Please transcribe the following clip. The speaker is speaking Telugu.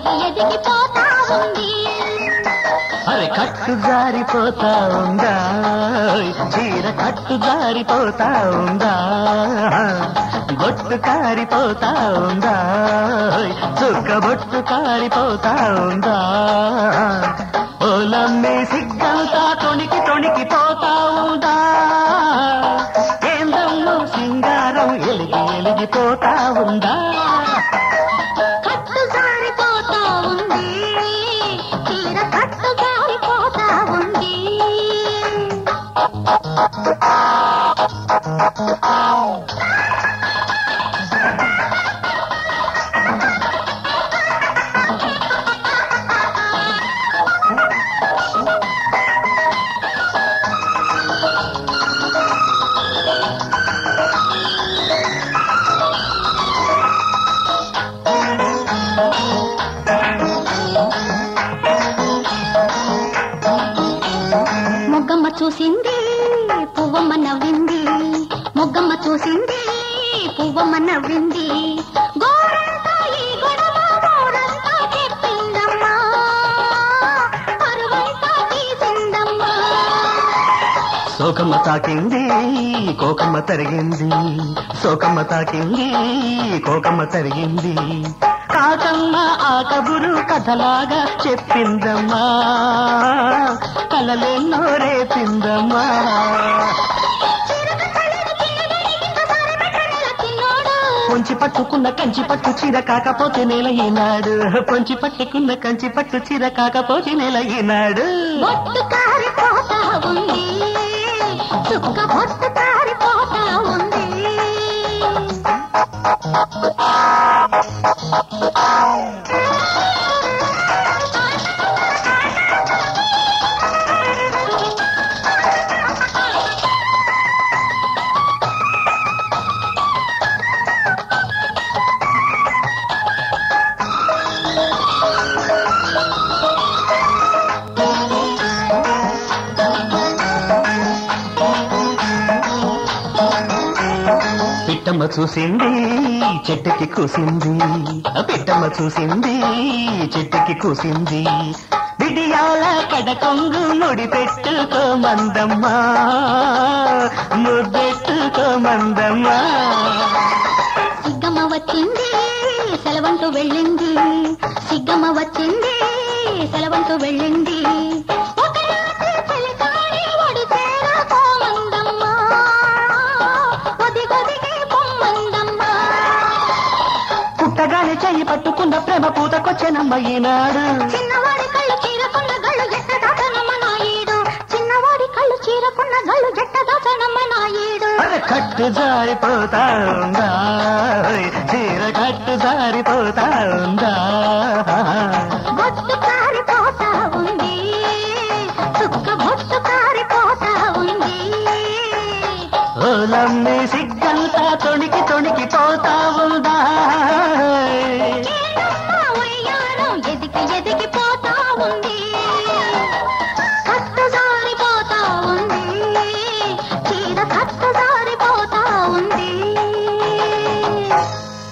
ఎదిగి ఎదిగిపోతా ఉంది అరే కట్టు జారిపోతా ఉందా చీర కట్టు జారిపోతా ఉందా బొట్టు కారిపోతా ఉందా చుక్క బొట్టు కారిపోతా ఉందా ఓలమ్మే సిగ్గంతా తొణికి తొణికి పోతా ఉందా కేంద్రంలో సింగారం ఎలిగి ఎలిగిపోతా ఉందా కట్టు జారిపోతా ఉంది చీర కట్టు జారిపోతా ఉంది మొగ్గమ్మ చూసింది పువ్వమ్మ నవ్వింది మొగ్గమ్మ చూసింది పువ్వమ్మ నవ్వింది గోరంతా ఈ గొడవ గోరంతా చెప్పిందమ్మా పరువంతా తీసిందమ్మా సోకమ్మ తాకింది కోకమ్మ తరిగింది సోకమ్మ తాకింది కోకమ్మ తరిగింది కాకమ్మ ఆ కబురు కథలాగా చెప్పిందమ్మా కలలెన్నో రేపిందమ్మా పొంచి పట్టుకున్న కంచి పట్టు చీర కాకపోతే నెల ఈనాడు పొంచి పట్టుకున్న కంచి పట్టు చీర కాకపోతే నెల ఈనాడు బొట్టు కారిపోతా ఉంది చుక్క బొట్టు కారిపోతా ఉంది పిట్టమ్మ చూసింది చెట్టుకి కూసింది పిట్టమ్మ చూసింది చెట్టుకి కూసింది బిడియాల కడకొంగు ముడి పెట్టుకోమందమ్మా ముద్దెట్టుకోమందమ్మా సిగ్గమ్మ వచ్చింది సెలవంటూ వెళ్ళింది సిగ్గమ్మ వచ్చింది సెలవంటూ వెళ్ళింది ఒక రాత్రి చలికాడి ఒడిసేర పోమందమ్మా ఒదిగొదిగి పొమ్మందమ్మా పుట్టగానే చెయ్యి పట్టుకున్న ప్రేమ పూతకొచ్చెనమ్మ ఈనాడు చిన్నవాడి కళ్ళు చీరకున్న గళ్ళు జట్టదాసనమ్మ నాయుడు చిన్నవాడి కళ్ళు చీరకున్న గళ్ళు జట్టదాసనమ్మ నాయుడు అరే కట్టు జారిపోతా ఉందా చీర కట్టు జారిపోతా ఉందా బొట్టు కారిపోతా ఉంది చుక్క బొట్టు కారిపోతా ఉంది ఓలమ్మేసి